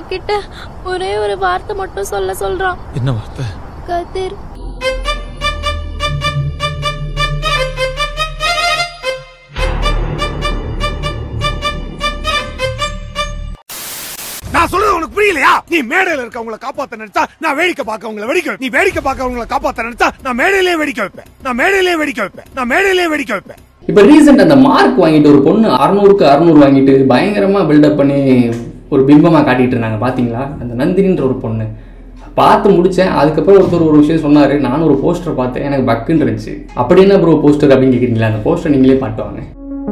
உங்ககிட்ட ஒரே ஒரு வார்த்தை மட்டும் சொல்ல சொல்றான் என்ன வார்த்தை கதிர் நான் சொல்றது உனக்கு புரியலையா நீ மேடையில இருக்கவங்கள காப்பாத்த நினைச்சா நான் வேடிக்கை பார்க்கவங்கள வெடிக்க வைப்பேன். நீ வேடிக்கை பார்க்கவங்கள காப்பாத்த நினைச்சா நான் மேடையிலே வெடிக்க வைப்பேன் நான் மேடையிலே வெடிக்க வைப்பேன் நான் மேடையிலே வெடிக்க வைப்பேன் இப்போ ரீசெண்ட் அந்த மார்க் வாங்கிட்டு ஒரு பொண்ணு அறநூறுக்கு அறநூறு வாங்கிட்டு பயங்கரமாக பில்டப் பண்ணி ஒரு பிம்பமாக காட்டிட்டு இருந்தாங்க பார்த்தீங்களா அந்த நந்தினின்ற ஒரு பொண்ணு பார்த்து முடித்தேன் அதுக்கப்புறம் ஒருத்தர் ஒரு விஷயம் சொன்னார் நானும் ஒரு போஸ்டர் பார்த்தேன் எனக்கு பக்குன்னு இருந்துச்சு அப்படி என்ன ப்ரோ போஸ்டர் அப்படின்னு கேட்குறீங்களா அந்த போஸ்டர் நீங்களே பாட்டு வாங்க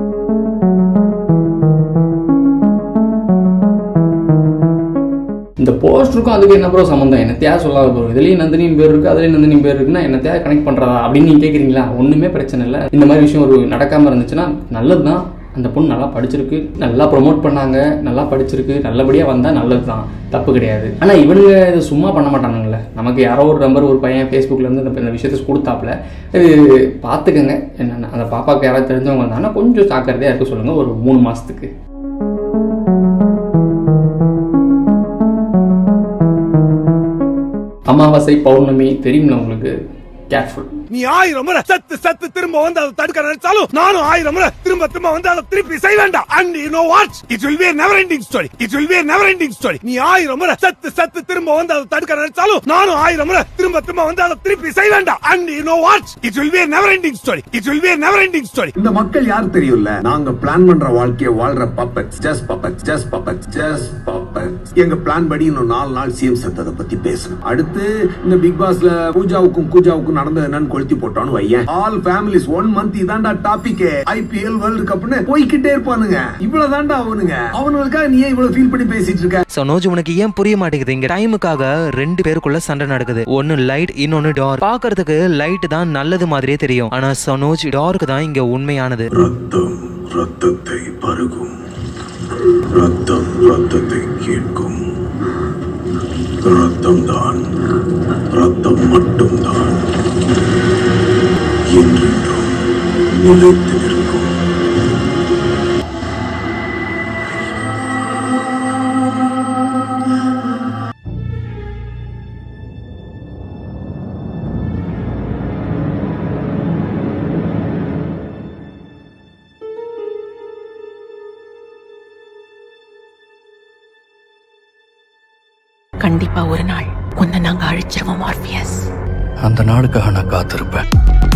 இந்த போஸ்டருக்கும் அதுக்கு என்ன ப்ரோ சம்மந்தம் என்னத்தையா சொல்லாத ப்ரோ இதுலேயும் நந்தினியும் பேர் இருக்குது அதுலேயும் நந்தினியும் பேர் இருக்குன்னா என்னத்தையா கனெக்ட் பண்ணுறதா அப்படின்னு நீங்கள் கேட்குறீங்களா ஒன்றுமே பிரச்சனை இல்லை இந்த மாதிரி விஷயம் ஒரு நடக்காமல் இருந்துச்சுன்னா நல்லது தான் அந்த பொண்ணு நல்லா படிச்சிருக்கு நல்லா ப்ரொமோட் பண்ணாங்க நல்லா படிச்சிருக்கு நல்லபடியாக வந்தால் நல்லது தான் தப்பு கிடையாது ஆனால் இவனுங்க இது சும்மா பண்ண மாட்டானுங்களே நமக்கு யாரோ ஒரு நம்பர் ஒரு பையன் ஃபேஸ்புக்லேருந்து இந்த இந்த விஷயத்தை கொடுத்தாப்புல இது பார்த்துக்கங்க என்னென்ன அந்த பாப்பாவுக்கு யாராவது தெரிஞ்சவங்க இருந்தாங்கன்னா கொஞ்சம் ஜாக்கிரதையாக இருக்க சொல்லுங்கள் ஒரு மூணு மாதத்துக்கு அமாவாசை பௌர்ணமி தெரியுங்களா உங்களுக்கு கேர்ஃபுல் நீ ஆயிரம் முறை சத்து சத்து திரும்ப வந்து அதை தடுக்க நினைச்சாலும் நானும் ஆயிரம் முறை திரும்ப திரும்ப வந்து அதை திருப்பி செய்ய வேண்டாம் and you know what it will be never ending story it will be never ending story நீ ஆயிரம் முறை சத்து சத்து திரும்ப வந்து அதை தடுக்க நினைச்சாலும் நானும் ஆயிரம் முறை திரும்ப திரும்ப வந்து அதை திருப்பி செய்ய வேண்டாம் and you know what it will be never ending story it will be never ending story இந்த மக்கள் யார் தெரியும்ல நாங்க பிளான் பண்ற வாழ்க்கைய வாழ்ற puppets just puppets just puppets just puppets எங்க பிளான் படி இன்னும் நாலு நாள் சிஎம் சத்தத்தை பத்தி பேசணும் அடுத்து இந்த பிக் பாஸ்ல பூஜாவுக்கும் கூஜாவுக்கும் நடந்தது என்னன்னு கொளுத்தி போட்டோன்னு வையேன் ஆல் ஃபேமிலிஸ் ஒன் மந்த் இதான்டா டாபிக் ஐபிஎல் வேர்ல்ட் கப்னு போய்கிட்டே இருப்பானுங்க இவ்வளவு தான்டா அவனுங்க அவனுங்களுக்காக நீ ஏன் இவ்வளவு ஃபீல் பண்ணி பேசிட்டு இருக்க சனோஜ் உனக்கு ஏன் புரிய மாட்டேங்குது இங்க டைமுக்காக ரெண்டு பேருக்குள்ள சண்டை நடக்குது ஒன்னு லைட் இன்னொன்னு டார் பாக்குறதுக்கு லைட் தான் நல்லது மாதிரியே தெரியும் ஆனா சனோஜ் டார்க்கு தான் இங்க உண்மையானது ரத்தம் ரத்தத்தை பருகும் ரத்தம் ரத்தத்தை கேட்கும் ரத்தம் தான் ரத்தம் மட்டும்தான் என்றென்றும் நிலைத்து நிற்கும் கண்டிப்பா ஒரு நாள் உன்னை நாங்க அழிச்சிருவோம் ஆர்பியஸ் அந்த நாளுக்காக நான் காத்திருப்பேன்